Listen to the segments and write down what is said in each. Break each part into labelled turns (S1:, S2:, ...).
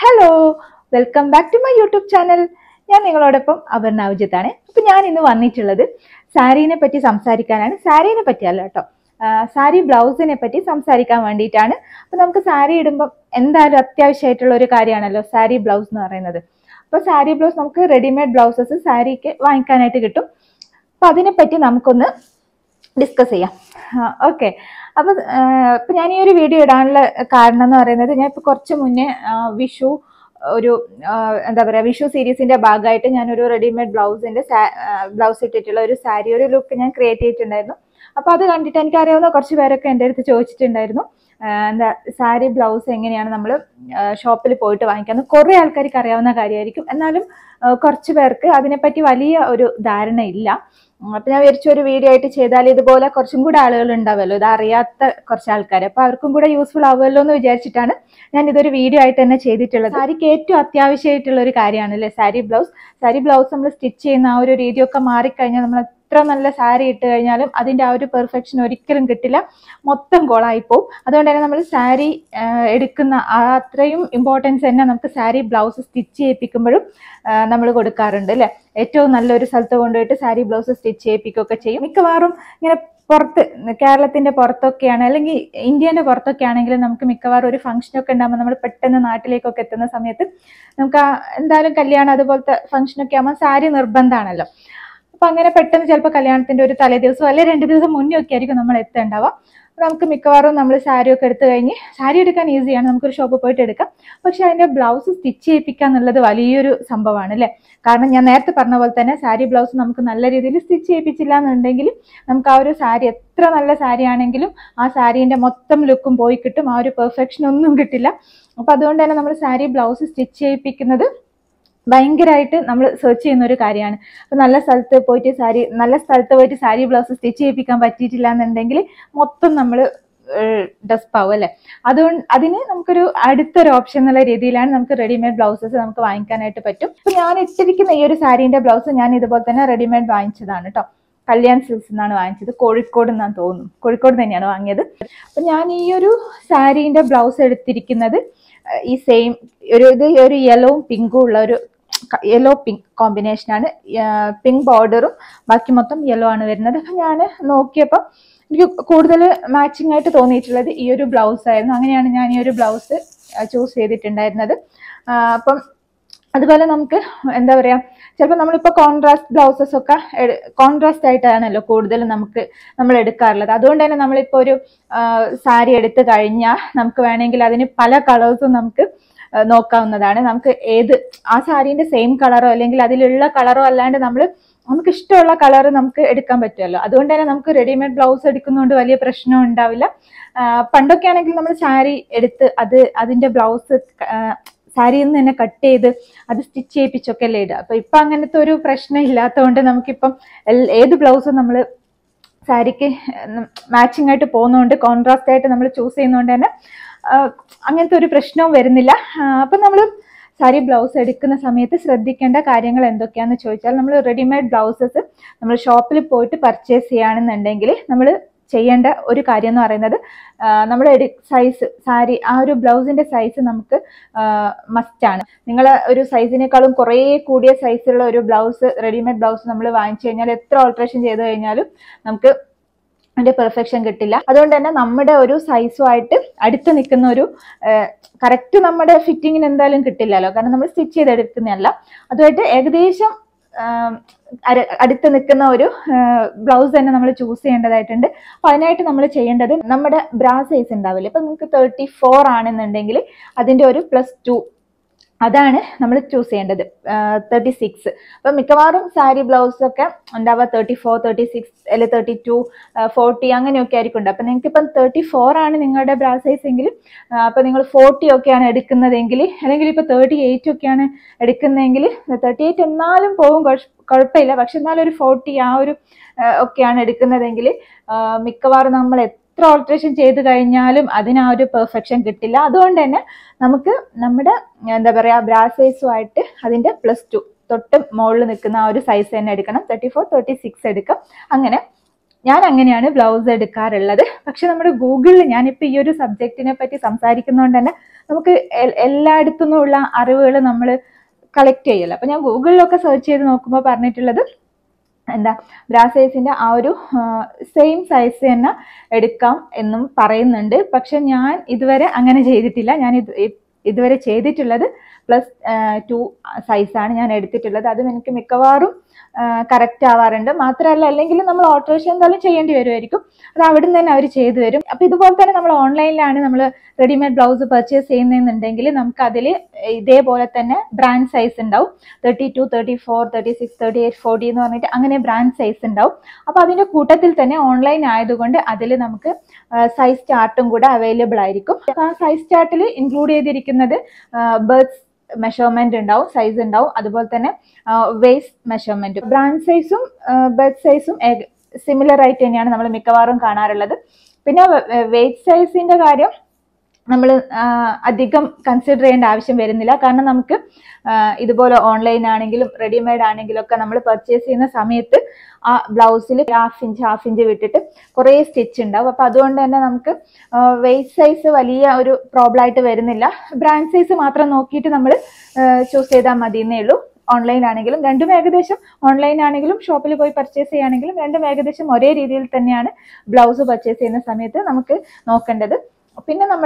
S1: hello welcome back to my YouTube channel ഞാൻ നിങ്ങളോടൊപ്പം അപർണ ഔജിത്താണ് അപ്പൊ ഞാൻ ഇന്ന് വന്നിട്ടുള്ളത് സാരീനെ പറ്റി സംസാരിക്കാനാണ് സാരീനെ പറ്റിയല്ല കേട്ടോ ആ, സാരി ബ്ലൗസിനെ പറ്റി സംസാരിക്കാൻ വേണ്ടിയിട്ടാണ് അപ്പൊ നമുക്ക് സാരി ഇടുമ്പോൾ എന്തായാലും അത്യാവശ്യമായിട്ടുള്ള ഒരു കാര്യമാണല്ലോ സാരി ബ്ലൗസ് എന്ന് പറയുന്നത് അപ്പൊ സാരി ബ്ലൗസ് നമുക്ക് റെഡിമെയ്ഡ് ബ്ലൗസസ് സാരിക്ക് വാങ്ങിക്കാനായിട്ട് കിട്ടും അപ്പൊ അതിനെപ്പറ്റി നമുക്കൊന്ന് ഡിസ്കസ് ചെയ്യാം ഓക്കെ അപ്പൊ ഇപ്പൊ ഞാൻ ഈ ഒരു വീഡിയോ ഇടാനുള്ള കാരണം എന്ന് പറയുന്നത് ഞാൻ ഇപ്പൊ കുറച്ച് മുന്നേ ആ, വിഷു ഒരു ആ, എന്താ പറയാ വിഷു സീരീസിന്റെ ഭാഗമായിട്ട് ഞാനൊരു റെഡിമെയ്ഡ് ബ്ലൗസിന്റെ ബ്ലൗസ് ഇട്ടിട്ടുള്ള ഒരു സാരി ഒരു ലുക്ക് ഞാൻ ക്രിയേറ്റ് ചെയ്തിട്ടുണ്ടായിരുന്നു അപ്പൊ അത് കണ്ടിട്ട് എനിക്ക് അറിയാവുന്ന കുറച്ച് പേരൊക്കെ എൻ്റെ അടുത്ത് ചോദിച്ചിട്ടുണ്ടായിരുന്നു ആ, എന്താ സാരി ബ്ലൗസ് എങ്ങനെയാണ് നമ്മൾ ഷോപ്പിൽ പോയിട്ട് വാങ്ങിക്കുന്നത് കുറേ ആൾക്കാർക്ക് അറിയാവുന്ന കാര്യമായിരിക്കും എന്നാലും ആ, കുറച്ച് പേർക്ക് അതിനെപ്പറ്റി വലിയ ഒരു ധാരണ ഇല്ല ഉം, അപ്പൊ ഞാൻ വിചാരിച്ചു ഒരു വീഡിയോ ആയിട്ട് ചെയ്താൽ ഇതുപോലെ കുറച്ചും കൂടെ ആളുകൾ ഉണ്ടാവുമല്ലോ ഇത് അറിയാത്ത കുറച്ച് ആൾക്കാർ അപ്പൊ അവർക്കും കൂടെ യൂസ്ഫുൾ ആവുമല്ലോ എന്ന് വിചാരിച്ചിട്ടാണ് ഞാൻ ഇതൊരു വീഡിയോ ആയിട്ട് തന്നെ ചെയ്തിട്ടുള്ളത് സാരിക്ക് ഏറ്റവും അത്യാവശ്യമായിട്ടുള്ള ഒരു കാര്യമാണ് അല്ലേ സാരി ബ്ലൗസ് സാരി ബ്ലൗസ് നമ്മൾ സ്റ്റിച്ച് ചെയ്യുന്ന ആ ഒരു രീതിയൊക്കെ മാറിക്കഴിഞ്ഞാൽ നമ്മൾ എത്ര നല്ല സാരി ഇട്ട് കഴിഞ്ഞാലും അതിന്റെ ആ ഒരു പെർഫെക്ഷൻ ഒരിക്കലും കിട്ടില്ല മൊത്തം കോളായി പോകും അതുകൊണ്ട് തന്നെ നമ്മൾ സാരി എടുക്കുന്ന ആ അത്രയും ഇമ്പോർട്ടൻസ് തന്നെ നമുക്ക് സാരി ബ്ലൗസ് സ്റ്റിച്ച് ചെയ്യിപ്പിക്കുമ്പോഴും നമ്മൾ കൊടുക്കാറുണ്ട് അല്ലേ ഏറ്റവും നല്ലൊരു സ്ഥലത്ത് കൊണ്ടുപോയിട്ട് സാരി ബ്ലൗസ് സ്റ്റിച്ച് ചെയ്യിപ്പിക്കുകയൊക്കെ ചെയ്യും മിക്കവാറും ഇങ്ങനെ പുറത്ത് കേരളത്തിന്റെ പുറത്തൊക്കെയാണ് അല്ലെങ്കിൽ ഇന്ത്യന്റെ പുറത്തൊക്കെ ആണെങ്കിൽ നമുക്ക് മിക്കവാറും ഒരു ഫംഗ്ഷൻ ഒക്കെ ഉണ്ടാകുമ്പോൾ നമ്മൾ പെട്ടെന്ന് നാട്ടിലേക്കൊക്കെ എത്തുന്ന സമയത്ത് നമുക്ക് ആ എന്തായാലും കല്യാണം അതുപോലത്തെ ഫംഗ്ഷനൊക്കെ ആകുമ്പോൾ സാരി നിർബന്ധമാണല്ലോ അപ്പൊ അങ്ങനെ പെട്ടെന്ന് ചിലപ്പോൾ കല്യാണത്തിന്റെ ഒരു തലേ ദിവസം അല്ലെങ്കിൽ രണ്ട് ദിവസം മുന്നേ ഒക്കെ ആയിരിക്കും നമ്മൾ എത്തേണ്ടാവുക അപ്പൊ നമുക്ക് മിക്കവാറും നമ്മൾ സാരി ഒക്കെ എടുത്തു കഴിഞ്ഞ് സാരി എടുക്കാൻ ഈസിയാണ് നമുക്കൊരു ഷോപ്പിൽ പോയിട്ട് എടുക്കാം പക്ഷെ അതിന്റെ ബ്ലൗസ് സ്റ്റിച്ച് ചെയ്യിപ്പിക്കുക എന്നുള്ളത് വലിയൊരു സംഭവമാണ് അല്ലേ കാരണം ഞാൻ നേരത്തെ പറഞ്ഞ പോലെ തന്നെ സാരി ബ്ലൗസ് നമുക്ക് നല്ല രീതിയിൽ സ്റ്റിച്ച് ചെയ്യിപ്പിച്ചില്ല എന്നുണ്ടെങ്കിൽ നമുക്ക് ആ ഒരു സാരി എത്ര നല്ല സാരി ആണെങ്കിലും ആ സാരീന്റെ മൊത്തം ലുക്കും പോയി കിട്ടും ആ ഒരു പെർഫെക്ഷൻ ഒന്നും കിട്ടില്ല അപ്പൊ അതുകൊണ്ട് തന്നെ നമ്മൾ സാരി ബ്ലൗസ് സ്റ്റിച്ച് ചെയ്യിപ്പിക്കുന്നത് ഭയങ്കരമായിട്ട് നമ്മൾ സെർച്ച് ചെയ്യുന്ന ഒരു കാര്യമാണ് അപ്പൊ നല്ല സ്ഥലത്ത് പോയിട്ട് സാരി നല്ല സ്ഥലത്ത് പോയിട്ട് സാരി ബ്ലൗസ് സ്റ്റിച്ച് ചെയ്യിപ്പിക്കാൻ പറ്റിയിട്ടില്ല എന്നുണ്ടെങ്കിൽ മൊത്തം നമ്മൾ ഡസ്പ് ആവും അല്ലെ അതുകൊണ്ട് അതിന് നമുക്കൊരു അടുത്തൊരു ഓപ്ഷൻ എന്നുള്ള രീതിയിലാണ് നമുക്ക് റെഡിമെയ്ഡ് ബ്ലൗസസ് നമുക്ക് വാങ്ങിക്കാനായിട്ട് പറ്റും അപ്പൊ ഞാൻ ഇട്ടിരിക്കുന്ന ഈ ഒരു സാരീന്റെ ബ്ലൗസ് ഞാൻ ഇതുപോലെ തന്നെ റെഡിമെയ്ഡ് വാങ്ങിച്ചതാണ് കേട്ടോ കല്യാൺ സിൽക്സ് എന്നാണ് വാങ്ങിച്ചത് കോഴിക്കോട് എന്നാണ് തോന്നുന്നു കോഴിക്കോട് തന്നെയാണ് വാങ്ങിയത് അപ്പൊ ഞാൻ ഈ ഒരു സാരീന്റെ ബ്ലൗസ് എടുത്തിരിക്കുന്നത് അഹ് ഈ സെയിം ഒരു ഇത് ഒരു യെല്ലോവും പിങ്കും ഉള്ള ഒരു യെല്ലോ പിങ്ക് കോമ്പിനേഷനാണ് പിങ്ക് ബോർഡറും ബാക്കി മൊത്തം യെല്ലോ ആണ് വരുന്നത് അപ്പം ഞാൻ നോക്കിയപ്പോൾ എനിക്ക് കൂടുതൽ മാച്ചിങ് ആയിട്ട് തോന്നിയിട്ടുള്ളത് ഈ ഒരു ബ്ലൗസ് ആയിരുന്നു അങ്ങനെയാണ് ഞാൻ ഈ ഒരു ബ്ലൗസ് ചൂസ് ചെയ്തിട്ടുണ്ടായിരുന്നത് ആ, അപ്പം അതുപോലെ നമുക്ക് എന്താ പറയാ ചിലപ്പോൾ നമ്മളിപ്പോൾ കോൺട്രാസ്റ്റ് ബ്ലൗസസ് ഒക്കെ കോൺട്രാസ്റ്റ് ആയിട്ടാണല്ലോ കൂടുതലും നമുക്ക് നമ്മൾ എടുക്കാറുള്ളത് അതുകൊണ്ട് തന്നെ നമ്മളിപ്പോൾ ഒരു സാരി എടുത്തു കഴിഞ്ഞാൽ നമുക്ക് വേണമെങ്കിൽ അതിന് പല കളേഴ്സും നമുക്ക് ആ, നോക്കാവുന്നതാണ് നമുക്ക് ഏത് ആ സാരീന്റെ സെയിം കളറോ അല്ലെങ്കിൽ അതിലുള്ള കളറോ അല്ലാണ്ട് നമ്മൾ നമുക്ക് ഇഷ്ടമുള്ള കളർ നമുക്ക് എടുക്കാൻ പറ്റുമല്ലോ അതുകൊണ്ട് തന്നെ നമുക്ക് റെഡിമെയ്ഡ് ബ്ലൗസ് എടുക്കുന്നതുകൊണ്ട് വലിയ പ്രശ്നം ഉണ്ടാവില്ല ആ, പണ്ടൊക്കെ ആണെങ്കിൽ നമ്മൾ സാരി എടുത്ത് അത് അതിന്റെ ബ്ലൗസ് സാരിയിൽ നിന്ന് തന്നെ കട്ട് ചെയ്ത് അത് സ്റ്റിച്ച് ചെയ്യിപ്പിച്ചൊക്കെ അല്ലേ ഇടുക അപ്പൊ ഇപ്പൊ അങ്ങനത്തെ ഒരു പ്രശ്നം ഇല്ലാത്തതുകൊണ്ട് നമുക്കിപ്പം എൽ- ഏത് ബ്ലൗസും നമ്മൾ സാരിക്ക് മാച്ചിങ് ആയിട്ട് പോകുന്നതുകൊണ്ട് കോൺട്രാസ്റ്റ് ആയിട്ട് നമ്മൾ ചൂസ് ചെയ്യുന്നതുകൊണ്ട് തന്നെ ആ, അങ്ങനത്തെ ഒരു പ്രശ്നവും വരുന്നില്ല ആ, അപ്പൊ നമ്മൾ സാരി ബ്ലൗസ് എടുക്കുന്ന സമയത്ത് ശ്രദ്ധിക്കേണ്ട കാര്യങ്ങൾ എന്തൊക്കെയാന്ന് ചോദിച്ചാൽ നമ്മൾ റെഡിമെയ്ഡ് ബ്ലൗസസ് നമ്മൾ ഷോപ്പിൽ പോയിട്ട് പർച്ചേസ് ചെയ്യുകയാണെന്നുണ്ടെങ്കിൽ നമ്മൾ ചെയ്യേണ്ട ഒരു കാര്യം എന്ന് പറയുന്നത് നമ്മൾ സൈസ് സാരി ആ ഒരു ബ്ലൗസിന്റെ സൈസ് നമുക്ക് മസ്റ്റ് ആണ് നിങ്ങൾ ഒരു സൈസിനേക്കാളും കുറേ കൂടിയ സൈസുള്ള ഒരു ബ്ലൗസ് റെഡിമെയ്ഡ് ബ്ലൗസ് നമ്മൾ വാങ്ങിച്ചു കഴിഞ്ഞാൽ എത്ര ഓൾട്രേഷൻ ചെയ്ത് കഴിഞ്ഞാലും നമുക്ക് അതിന്റെ പെർഫെക്ഷൻ കിട്ടില്ല അതുകൊണ്ട് തന്നെ നമ്മുടെ ഒരു സൈസുമായിട്ട് അടുത്ത് നിൽക്കുന്ന ഒരു കറക്റ്റ് നമ്മുടെ ഫിറ്റിങ്ങിന് എന്തായാലും കിട്ടില്ലല്ലോ കാരണം നമ്മൾ സ്റ്റിച്ച് ചെയ്തെടുക്കുന്നതല്ല അതുമായിട്ട് ഏകദേശം ആം, അര- അടുത്ത് നിൽക്കുന്ന ഒരു ബ്ലൗസ് തന്നെ നമ്മൾ ചൂസ് ചെയ്യേണ്ടതായിട്ടുണ്ട് അപ്പൊ അതിനായിട്ട് നമ്മൾ ചെയ്യേണ്ടത് നമ്മുടെ ബ്രാ സൈസ് ഉണ്ടാവില്ല ഇപ്പൊ നിങ്ങൾക്ക് തേർട്ടി ഫോർ ആണെന്നുണ്ടെങ്കിൽ അതിന്റെ ഒരു പ്ലസ് ടു അതാണ് നമ്മൾ ചൂസ് ചെയ്യേണ്ടത് തേർട്ടി സിക്സ് അപ്പൊ മിക്കവാറും സാരി ബ്ലൗസ് ഒക്കെ ഉണ്ടാവുക തേർട്ടി ഫോർ തേർട്ടി സിക്സ് അല്ലെങ്കിൽ തേർട്ടി ടു ഫോർട്ടി അങ്ങനെയൊക്കെ ആയിരിക്കും ഉണ്ടാവുക അപ്പൊ നിങ്ങൾക്ക് ഇപ്പം തേർട്ടി ഫോർ ആണ് നിങ്ങളുടെ ബ്രാ സൈസ് എങ്കിൽ അപ്പൊ നിങ്ങൾ ഫോർട്ടി ഒക്കെയാണ് എടുക്കുന്നതെങ്കിൽ അല്ലെങ്കിൽ ഇപ്പൊ തേർട്ടി എയ്റ്റ് ഒക്കെയാണ് എടുക്കുന്നതെങ്കിൽ തേർട്ടി എയ്റ്റ് എന്നാലും പോകും കുഴ- കുഴപ്പമില്ല പക്ഷെ എന്നാലും ഒരു ഫോർട്ടി ആ ഒരു ആ, ഒക്കെയാണ് എടുക്കുന്നതെങ്കിൽ മിക്കവാറും നമ്മൾ എത്ര ഓൾട്രേഷൻ ചെയ്ത് കഴിഞ്ഞാലും അതിന് ആ ഒരു പെർഫെക്ഷൻ കിട്ടില്ല അതുകൊണ്ട് തന്നെ നമുക്ക് നമ്മുടെ എന്താ പറയാ ബ്രാ സൈസുമായിട്ട് അതിന്റെ പ്ലസ് ടു തൊട്ട് മുകളിൽ നിൽക്കുന്ന ആ ഒരു സൈസ് തന്നെ എടുക്കണം തേർട്ടി ഫോർ തേർട്ടി സിക്സ് എടുക്കാം അങ്ങനെ ഞാൻ അങ്ങനെയാണ് ബ്ലൗസ് എടുക്കാറുള്ളത് പക്ഷെ നമ്മുടെ ഗൂഗിളിൽ ഞാനിപ്പോൾ ഈ ഒരു സബ്ജക്റ്റിനെ പറ്റി സംസാരിക്കുന്നതുകൊണ്ട് തന്നെ നമുക്ക് എൽ- എല്ലായിടത്തുനിന്നുള്ള അറിവുകൾ നമ്മൾ കളക്ട് ചെയ്യല്ലോ അപ്പൊ ഞാൻ ഗൂഗിളിലൊക്കെ സെർച്ച് ചെയ്ത് നോക്കുമ്പോൾ പറഞ്ഞിട്ടുള്ളത് എന്താ ബ്രാ സൈസിന്റെ ആ ഒരു സെയിം സൈസ് തന്നെ എടുക്കാം എന്നും പറയുന്നുണ്ട് പക്ഷെ ഞാൻ ഇതുവരെ അങ്ങനെ ചെയ്തിട്ടില്ല ഞാൻ ഇത് ഇ- ഇതുവരെ ചെയ്തിട്ടുള്ളത് പ്ലസ് ടു സൈസാണ് ഞാൻ എടുത്തിട്ടുള്ളത് അതും എനിക്ക് മിക്കവാറും കറക്റ്റ് ആവാറുണ്ട് മാത്രമല്ല അല്ലെങ്കിൽ നമ്മൾ ഓൾട്രേഷൻ എന്തായാലും ചെയ്യേണ്ടി വരുമായിരിക്കും അത് അവിടെ നിന്ന് തന്നെ അവർ ചെയ്തു തരും അപ്പൊ ഇതുപോലെ തന്നെ നമ്മൾ ഓൺലൈനിലാണ് നമ്മൾ റെഡിമെയ്ഡ് ബ്ലൗസ് പർച്ചേസ് ചെയ്യുന്നതെന്നുണ്ടെങ്കിൽ നമുക്ക് അതിൽ ഇതേപോലെ തന്നെ ബ്രാൻഡ് സൈസ് ഉണ്ടാവും thirty two thirty four thirty six thirty eight forty എന്ന് പറഞ്ഞിട്ട് അങ്ങനെ ബ്രാൻഡ് സൈസ് ഉണ്ടാവും അപ്പൊ അതിന്റെ കൂട്ടത്തിൽ തന്നെ ഓൺലൈൻ ആയതുകൊണ്ട് അതിൽ നമുക്ക് സൈസ് ചാർട്ടും കൂടെ അവൈലബിൾ ആയിരിക്കും ആ സൈസ് ചാർട്ടിൽ ഇൻക്ലൂഡ് ചെയ്തിരിക്കുന്നത് ബേർഡ്സ് മെഷർമെന്റ് ഉണ്ടാവും സൈസ് ഉണ്ടാവും അതുപോലെ തന്നെ വേസ്റ്റ് മെഷർമെന്റ് ബ്രാൻഡ് സൈസും ബെഡ് സൈസും സിമിലർ ആയിട്ട് തന്നെയാണ് നമ്മൾ മിക്കവാറും കാണാറുള്ളത് പിന്നെ വെയിറ്റ് സൈസിന്റെ കാര്യം നമ്മൾ അധികം കൺസിഡർ ചെയ്യേണ്ട ആവശ്യം വരുന്നില്ല കാരണം നമുക്ക് ആ, ഇതുപോലെ ഓൺലൈൻ ആണെങ്കിലും റെഡിമെയ്ഡ് ആണെങ്കിലും ഒക്കെ നമ്മൾ പർച്ചേസ് ചെയ്യുന്ന സമയത്ത് ആ ബ്ലൗസിൽ ഹാഫ് ഇഞ്ച് ഹാഫ് ഇഞ്ച് വിട്ടിട്ട് കുറേ സ്റ്റിച്ച് ഉണ്ടാവും അപ്പോൾ അതുകൊണ്ട് തന്നെ നമുക്ക് വെയിറ്റ് സൈസ് വലിയ ഒരു പ്രോബ്ലം ആയിട്ട് വരുന്നില്ല ബ്രാൻഡ് സൈസ് മാത്രം നോക്കിയിട്ട് നമ്മൾ ചൂസ് ചെയ്താൽ മതി എന്നേ ഉള്ളൂ ഓൺലൈൻ ആണെങ്കിലും രണ്ടും ഏകദേശം ഓൺലൈൻ ആണെങ്കിലും ഷോപ്പിൽ പോയി പർച്ചേസ് ചെയ്യുകയാണെങ്കിലും രണ്ടും ഏകദേശം ഒരേ രീതിയിൽ തന്നെയാണ് ബ്ലൗസ് പർച്ചേസ് ചെയ്യുന്ന സമയത്ത് നമുക്ക് നോക്കേണ്ടത് പിന്നെ നമ്മൾ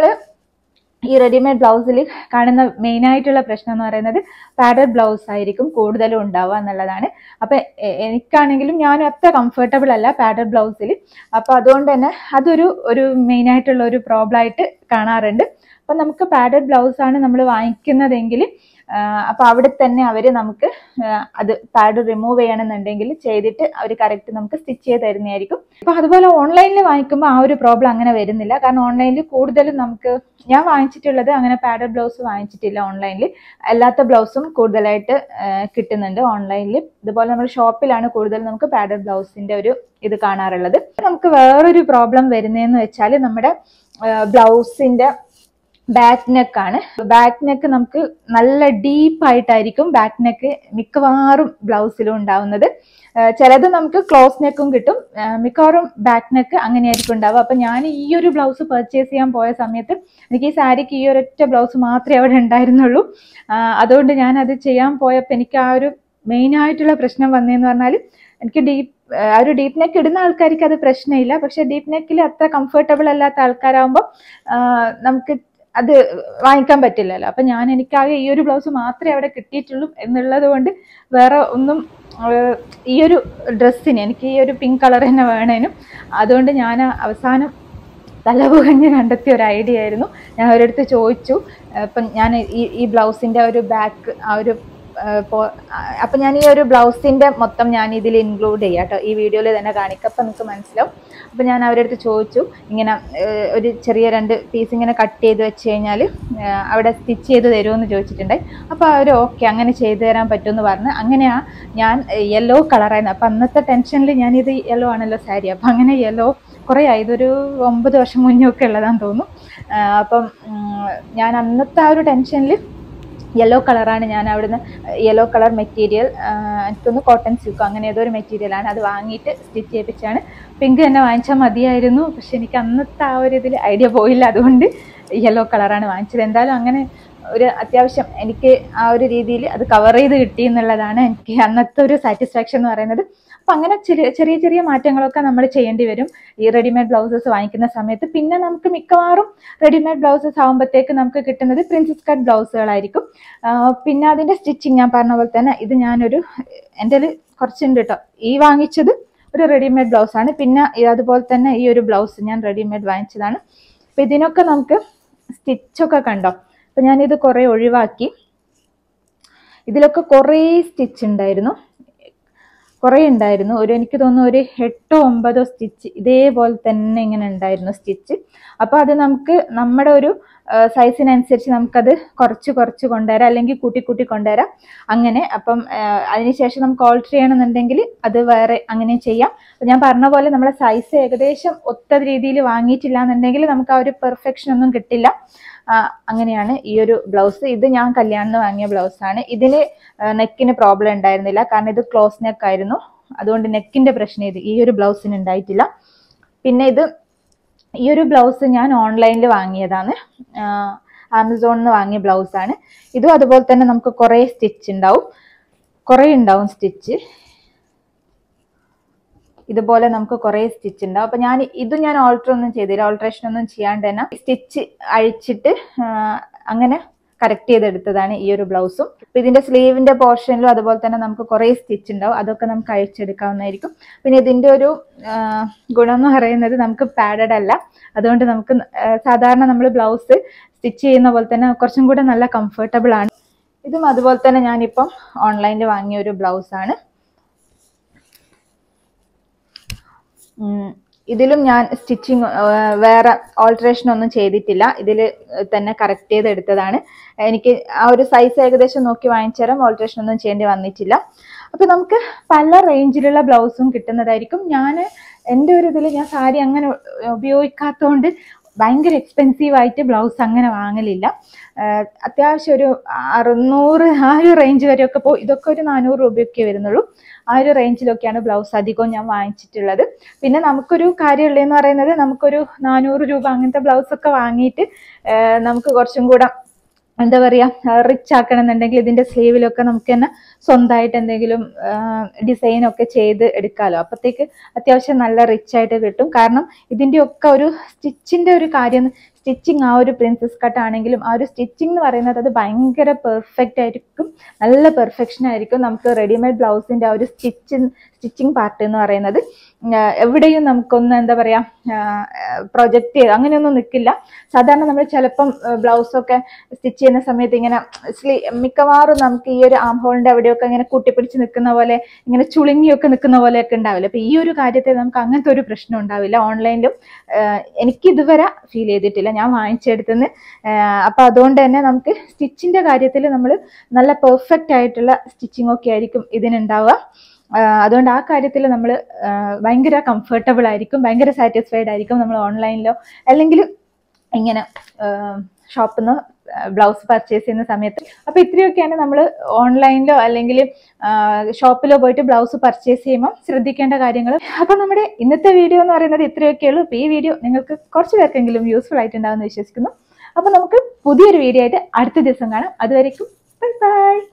S1: ഈ റെഡിമെയ്ഡ് ബ്ലൗസിൽ കാണുന്ന മെയിൻ ആയിട്ടുള്ള പ്രശ്നം എന്ന് പറയുന്നത് പാഡഡ് ബ്ലൗസ് ആയിരിക്കും കൂടുതലും ഉണ്ടാവുക എന്നുള്ളതാണ് അപ്പൊ എ- എനിക്കാണെങ്കിലും ഞാൻ അത്ര കംഫർട്ടബിൾ അല്ല പാഡഡ് ബ്ലൗസിൽ അപ്പൊ അതുകൊണ്ട് തന്നെ അതൊരു ഒരു മെയിൻ ആയിട്ടുള്ള ഒരു പ്രോബ്ലം ആയിട്ട് കാണാറുണ്ട് അപ്പൊ നമുക്ക് പാഡഡ് ബ്ലൗസ് ആണ് നമ്മൾ വാങ്ങിക്കുന്നതെങ്കിൽ അപ്പൊ അവിടെ തന്നെ അവര് നമുക്ക് ആ, അത് പാഡ് റിമൂവ് ചെയ്യണമെന്നുണ്ടെങ്കിൽ ചെയ്തിട്ട് അവർ കറക്റ്റ് നമുക്ക് സ്റ്റിച്ച് ചെയ്ത് തരുന്നതായിരിക്കും അപ്പൊ അതുപോലെ ഓൺലൈനിൽ വാങ്ങിക്കുമ്പോൾ ആ ഒരു പ്രോബ്ലം അങ്ങനെ വരുന്നില്ല കാരണം ഓൺലൈനിൽ കൂടുതലും നമുക്ക് ഞാൻ വാങ്ങിച്ചിട്ടുള്ളത് അങ്ങനെ പാഡഡ് ബ്ലൗസ് വാങ്ങിച്ചിട്ടില്ല ഓൺലൈനിൽ അല്ലാത്ത ബ്ലൗസും കൂടുതലായിട്ട് ആ, കിട്ടുന്നുണ്ട് ഓൺലൈനിൽ ഇതുപോലെ നമ്മൾ ഷോപ്പിലാണ് കൂടുതൽ നമുക്ക് പാഡഡ് ബ്ലൗസിന്റെ ഒരു ഇത് കാണാറുള്ളത് നമുക്ക് വേറൊരു പ്രോബ്ലം വരുന്നതെന്ന് വെച്ചാൽ നമ്മുടെ ബ്ലൗസിന്റെ ബാക്ക് നെക്ക് ആണ് ബാക്ക് നെക്ക് നമുക്ക് നല്ല ഡീപ്പ് ആയിട്ടായിരിക്കും ബാക്ക് നെക്ക് മിക്കവാറും ബ്ലൗസിലും ഉണ്ടാവുന്നത് ആ, ചിലത് നമുക്ക് ക്ലോസ് നെക്കും കിട്ടും ആ, മിക്കവാറും ബാക്ക് നെക്ക് അങ്ങനെയായിരിക്കും ഉണ്ടാവുക അപ്പൊ ഞാൻ ഈ ഒരു ബ്ലൗസ് പർച്ചേസ് ചെയ്യാൻ പോയ സമയത്ത് എനിക്ക് ഈ സാരിക്ക് ഈ ഒരൊറ്റ ബ്ലൗസ് മാത്രമേ അവിടെ ഉണ്ടായിരുന്നുള്ളൂ ആ, അതുകൊണ്ട് ഞാൻ അത് ചെയ്യാൻ പോയപ്പോൾ എനിക്ക് ആ ഒരു മെയിൻ ആയിട്ടുള്ള പ്രശ്നം വന്നതെന്ന് പറഞ്ഞാൽ എനിക്ക് ഡീപ്പ് ആ ഒരു ഡീപ്പ് നെക്ക് ഇടുന്ന ആൾക്കാർക്ക് അത് പ്രശ്നമില്ല പക്ഷെ ഡീപ്പ് നെക്കിൽ അത്ര കംഫർട്ടബിൾ അല്ലാത്ത ആൾക്കാരാകുമ്പോൾ നമുക്ക് അത് വാങ്ങിക്കാൻ പറ്റില്ലല്ലോ അപ്പൊ ഞാൻ എനിക്കാകെ ഈ ഒരു ബ്ലൗസ് മാത്രമേ അവിടെ കിട്ടിയിട്ടുള്ളൂ എന്നുള്ളത് കൊണ്ട് വേറെ ഒന്നും ആ, ഈ ഒരു ഡ്രസ്സിന് എനിക്ക് ഈ ഒരു പിങ്ക് കളർ തന്നെ വേണേനും അതുകൊണ്ട് ഞാൻ അവസാനം തലപുകഞ്ഞ് കണ്ടെത്തിയ ഒരു ഐഡിയ ആയിരുന്നു ഞാൻ അവരടുത്ത് ചോദിച്ചു അപ്പം ഞാൻ ഈ ഈ ബ്ലൗസിന്റെ ഒരു ബാക്ക് ആ ഒരു ആ, പോ- ആ, അപ്പം ഞാൻ ഈ ഒരു ബ്ലൗസിന്റെ മൊത്തം ഞാൻ ഇതിൽ ഇൻക്ലൂഡ് ചെയ്യാം കേട്ടോ ഈ വീഡിയോയിൽ തന്നെ കാണിക്കാം അപ്പം നിങ്ങൾക്ക് മനസ്സിലാവും അപ്പം ഞാൻ അവരടുത്ത് ചോദിച്ചു ഇങ്ങനെ ഏഹ്, ഒരു ചെറിയ രണ്ട് പീസ് ഇങ്ങനെ കട്ട് ചെയ്ത് വെച്ച് കഴിഞ്ഞാൽ അവിടെ സ്റ്റിച്ച് ചെയ്ത് തരുമെന്ന് ചോദിച്ചിട്ടുണ്ടായി അപ്പോൾ അവർ ഓക്കെ അങ്ങനെ ചെയ്തു തരാൻ പറ്റുമെന്ന് പറഞ്ഞ് അങ്ങനെയാ ഞാൻ യെല്ലോ കളറായിരുന്നു അപ്പം അന്നത്തെ ടെൻഷനിൽ ഞാനിത് യെല്ലോ ആണല്ലോ സാരി അപ്പം അങ്ങനെ യെല്ലോ കുറേ ആയി ഇതൊരു ഒമ്പത് വർഷം മുന്നേ ഒക്കെ ഉള്ളതാന്ന് തോന്നുന്നു ആ, അപ്പം ഉം, ഞാൻ അന്നത്തെ ആ ഒരു ടെൻഷനിൽ യെല്ലോ കളറാണ് ഞാൻ അവിടുന്ന് യെല്ലോ കളർ മെറ്റീരിയൽ എനിക്കൊന്ന് കോട്ടൺ സിൽക്കോ അങ്ങനെ ഏതോ ഒരു മെറ്റീരിയലാണ് അത് വാങ്ങിയിട്ട് സ്റ്റിച്ച് ചെയ്യിപ്പിച്ചാണ് പിങ്ക് തന്നെ വാങ്ങിച്ചാൽ മതിയായിരുന്നു പക്ഷെ എനിക്ക് അന്നത്തെ ആ ഒരു ഇതിൽ ഐഡിയ പോയില്ല അതുകൊണ്ട് യെല്ലോ കളറാണ് വാങ്ങിച്ചത് എന്തായാലും അങ്ങനെ ഒരു അത്യാവശ്യം എനിക്ക് ആ ഒരു രീതിയിൽ അത് കവർ ചെയ്ത് കിട്ടി എന്നുള്ളതാണ് എനിക്ക് അന്നത്തെ ഒരു സാറ്റിസ്ഫാക്ഷൻ എന്ന് പറയുന്നത് അപ്പം അങ്ങനെ ചെറിയ ചെറിയ ചെറിയ മാറ്റങ്ങളൊക്കെ നമ്മൾ ചെയ്യേണ്ടി വരും ഈ റെഡിമെയ്ഡ് ബ്ലൗസസ് വാങ്ങിക്കുന്ന സമയത്ത് പിന്നെ നമുക്ക് മിക്കവാറും റെഡിമെയ്ഡ് ബ്ലൗസസ് ആകുമ്പോഴത്തേക്ക് നമുക്ക് കിട്ടുന്നത് പ്രിൻസസ് കട്ട് ബ്ലൗസുകളായിരിക്കും ആ, പിന്നെ അതിന്റെ സ്റ്റിച്ചിങ് ഞാൻ പറഞ്ഞ പോലെ തന്നെ ഇത് ഞാനൊരു എൻ്റെ കയ്യിൽ കുറച്ചുണ്ട് കേട്ടോ ഈ വാങ്ങിച്ചത് ഒരു റെഡിമെയ്ഡ് ബ്ലൗസ് ആണ് പിന്നെ ഈ അതുപോലെ തന്നെ ഈ ഒരു ബ്ലൗസ് ഞാൻ റെഡിമെയ്ഡ് വാങ്ങിച്ചതാണ് അപ്പൊ ഇതിനൊക്കെ നമുക്ക് സ്റ്റിച്ചൊക്കെ കണ്ടോ അപ്പൊ ഞാനിത് കുറെ ഒഴിവാക്കി ഇതിലൊക്കെ കുറേ സ്റ്റിച്ച് ഉണ്ടായിരുന്നു കുറേ ഉണ്ടായിരുന്നു ഒരു എനിക്ക് തോന്നുന്നു ഒരു എട്ടോ ഒമ്പതോ സ്റ്റിച്ച് ഇതേപോലെ തന്നെ ഇങ്ങനെ ഉണ്ടായിരുന്നു സ്റ്റിച്ച് അപ്പോൾ അത് നമുക്ക് നമ്മുടെ ഒരു സൈസിനനുസരിച്ച് നമുക്കത് കുറച്ച് കുറച്ച് കൊണ്ടുവരാം അല്ലെങ്കിൽ കൂട്ടി കൂട്ടി കൊണ്ടുവരാം അങ്ങനെ അപ്പം ആ, അതിനുശേഷം നമുക്ക് ഓൾട്ടർ ചെയ്യണമെന്നുണ്ടെങ്കിൽ അത് വേറെ അങ്ങനെ ചെയ്യാം അപ്പം ഞാൻ പറഞ്ഞ പോലെ നമ്മളെ സൈസ് ഏകദേശം ഒത്ത രീതിയിൽ വാങ്ങിയിട്ടില്ല എന്നുണ്ടെങ്കിൽ നമുക്ക് ആ ഒരു പെർഫെക്ഷൻ ഒന്നും കിട്ടില്ല ആ, അങ്ങനെയാണ് ഈ ഒരു ബ്ലൗസ് ഇത് ഞാൻ കല്യാണിന് വാങ്ങിയ ബ്ലൗസാണ് ഇതിന് നെക്കിന് പ്രോബ്ലം ഉണ്ടായിരുന്നില്ല കാരണം ഇത് ക്ലോസ് നെക്ക് ആയിരുന്നു അതുകൊണ്ട് നെക്കിന്റെ പ്രശ്നം ഇത് ഈ ഒരു ബ്ലൗസിന് ഉണ്ടായിട്ടില്ല പിന്നെ ഇത് ഈ ഒരു ബ്ലൗസ് ഞാൻ ഓൺലൈനിൽ വാങ്ങിയതാണ് ആമസോണിൽ നിന്ന് വാങ്ങിയ ബ്ലൗസാണ് ഇതും അതുപോലെ തന്നെ നമുക്ക് കുറേ സ്റ്റിച്ച് ഉണ്ടാവും കുറേ ഉണ്ടാവും സ്റ്റിച്ച് ഇതുപോലെ നമുക്ക് കുറേ സ്റ്റിച്ച് ഉണ്ടാവും അപ്പൊ ഞാൻ ഇത് ഞാൻ ഓൾട്ടർ ഒന്നും ചെയ്തില്ല ഓൾട്രേഷൻ ഒന്നും ചെയ്യാണ്ട് തന്നെ സ്റ്റിച്ച് അഴിച്ചിട്ട് ആ, അങ്ങനെ കറക്റ്റ് ചെയ്തെടുത്തതാണ് ഈ ഒരു ബ്ലൗസും അപ്പൊ ഇതിന്റെ സ്ലീവിന്റെ പോർഷനിലും അതുപോലെ തന്നെ നമുക്ക് കുറേ സ്റ്റിച്ച് ഉണ്ടാവും അതൊക്കെ നമുക്ക് അഴിച്ചെടുക്കാവുന്നതായിരിക്കും പിന്നെ ഇതിന്റെ ഒരു ആ, ഗുണം എന്ന് പറയുന്നത് നമുക്ക് പാഡഡ് അല്ല അതുകൊണ്ട് നമുക്ക് ആ, സാധാരണ നമ്മൾ ബ്ലൗസ് സ്റ്റിച്ച് ചെയ്യുന്ന പോലെ തന്നെ കുറച്ചും കൂടെ നല്ല കംഫർട്ടബിൾ ആണ് ഇതും അതുപോലെ തന്നെ ഞാനിപ്പം ഓൺലൈനിൽ വാങ്ങിയ ഒരു ബ്ലൗസ് ആണ് ഉം, ഇതിലും ഞാൻ സ്റ്റിച്ചിങ് വേറെ ഓൾട്രേഷൻ ഒന്നും ചെയ്തിട്ടില്ല ഇതിൽ തന്നെ കറക്റ്റ് ചെയ്ത് എടുത്തതാണ് എനിക്ക് ആ ഒരു സൈസ് ഏകദേശം നോക്കി വാങ്ങിച്ചാലും ഓൾട്രേഷൻ ഒന്നും ചെയ്യേണ്ടി വന്നിട്ടില്ല അപ്പൊ നമുക്ക് പല റേഞ്ചിലുള്ള ബ്ലൗസും കിട്ടുന്നതായിരിക്കും ഞാൻ എൻ്റെ ഒരു ഇതിൽ ഞാൻ സാരി അങ്ങനെ ഉപയോഗിക്കാത്തതുകൊണ്ട് ഭയങ്കര എക്സ്പെൻസീവ് ആയിട്ട് ബ്ലൗസ് അങ്ങനെ വാങ്ങലില്ല ആഹ് അത്യാവശ്യം ഒരു അറുന്നൂറ് ആ ഒരു റേഞ്ച് വരെയൊക്കെ പോ ഇതൊക്കെ ഒരു നാനൂറ് രൂപയൊക്കെ വരുന്നുള്ളൂ ആ ഒരു റേഞ്ചിലൊക്കെയാണ് ബ്ലൗസ് അധികവും ഞാൻ വാങ്ങിച്ചിട്ടുള്ളത് പിന്നെ നമുക്കൊരു കാര്യമുള്ളതെന്ന് പറയുന്നത് നമുക്കൊരു നാനൂറ് രൂപ അങ്ങനത്തെ ബ്ലൗസ് ഒക്കെ വാങ്ങിയിട്ട് ആഹ് നമുക്ക് കുറച്ചും കൂടെ എന്താ പറയാ റിച്ച് ആക്കണം എന്നുണ്ടെങ്കിൽ ഇതിന്റെ സ്ലീവിലൊക്കെ നമുക്ക് തന്നെ സ്വന്തമായിട്ട് എന്തെങ്കിലും ഡിസൈൻ ഒക്കെ ചെയ്ത് എടുക്കാമല്ലോ അപ്പത്തേക്ക് അത്യാവശ്യം നല്ല റിച്ച് ആയിട്ട് കിട്ടും കാരണം ഇതിന്റെ ഒക്കെ ഒരു സ്റ്റിച്ചിന്റെ ഒരു കാര്യം സ്റ്റിച്ചിങ് ആ ഒരു പ്രിൻസസ് കട്ട് ആണെങ്കിലും ആ ഒരു സ്റ്റിച്ചിങ് എന്ന് പറയുന്നത് അത് ഭയങ്കര പെർഫെക്റ്റ് ആയിരിക്കും നല്ല പെർഫെക്ഷൻ ആയിരിക്കും നമുക്ക് റെഡിമെയ്ഡ് ബ്ലൗസിന്റെ ആ ഒരു സ്റ്റിച്ചിങ് സ്റ്റിച്ചിങ് പാർട്ട് എന്ന് പറയുന്നത് ആഹ് എവിടെയും നമുക്കൊന്ന് എന്താ പറയാ പ്രൊജക്റ്റ് ചെയ്ത് അങ്ങനെയൊന്നും നിൽക്കില്ല സാധാരണ നമ്മൾ ചിലപ്പം ബ്ലൗസൊക്കെ സ്റ്റിച്ച് ചെയ്യുന്ന സമയത്ത് ഇങ്ങനെ സ്ലീ മിക്കവാറും നമുക്ക് ഈ ഒരു ആം ഹോളിന്റെ അവിടെയൊക്കെ ഇങ്ങനെ കൂട്ടിപ്പിടിച്ച് നിൽക്കുന്ന പോലെ ഇങ്ങനെ ചുളുങ്ങിയൊക്കെ നിൽക്കുന്ന പോലെയൊക്കെ ഉണ്ടാവില്ല അപ്പൊ ഈ ഒരു കാര്യത്തിൽ നമുക്ക് അങ്ങനത്തെ ഒരു പ്രശ്നം ഉണ്ടാവില്ല ഓൺലൈനിലും എനിക്ക് ഇതുവരെ ഫീൽ ചെയ്തിട്ടില്ല ഞാൻ വാങ്ങിച്ചെടുത്തുനിന്ന് അപ്പൊ അതുകൊണ്ട് തന്നെ നമുക്ക് സ്റ്റിച്ചിന്റെ കാര്യത്തിൽ നമ്മൾ നല്ല പെർഫെക്റ്റ് ആയിട്ടുള്ള സ്റ്റിച്ചിങ് ഒക്കെ ആയിരിക്കും ഇതിനുണ്ടാവുക ആഹ് അതുകൊണ്ട് ആ കാര്യത്തിൽ നമ്മൾ ഭയങ്കര കംഫർട്ടബിൾ ആയിരിക്കും ഭയങ്കര സാറ്റിസ്ഫൈഡ് ആയിരിക്കും നമ്മൾ ഓൺലൈനിലോ അല്ലെങ്കിൽ ഇങ്ങനെ ഷോപ്പിൽ നിന്ന് ബ്ലൗസ് പർച്ചേസ് ചെയ്യുന്ന സമയത്ത് അപ്പൊ ഇത്രയൊക്കെയാണ് നമ്മൾ ഓൺലൈനിലോ അല്ലെങ്കിൽ ഷോപ്പിലോ പോയിട്ട് ബ്ലൗസ് പർച്ചേസ് ചെയ്യുമ്പോൾ ശ്രദ്ധിക്കേണ്ട കാര്യങ്ങൾ അപ്പൊ നമ്മുടെ ഇന്നത്തെ വീഡിയോ എന്ന് പറയുന്നത് ഇത്രയൊക്കെ ഉള്ളൂ അപ്പൊ ഈ വീഡിയോ നിങ്ങൾക്ക് കുറച്ച് പേർക്കെങ്കിലും യൂസ്ഫുൾ ആയിട്ടുണ്ടാവുമെന്ന് വിശ്വസിക്കുന്നു അപ്പൊ നമുക്ക് പുതിയൊരു വീഡിയോ ആയിട്ട് അടുത്ത ദിവസം കാണാം അതുവരേക്കും ബൈ ബൈ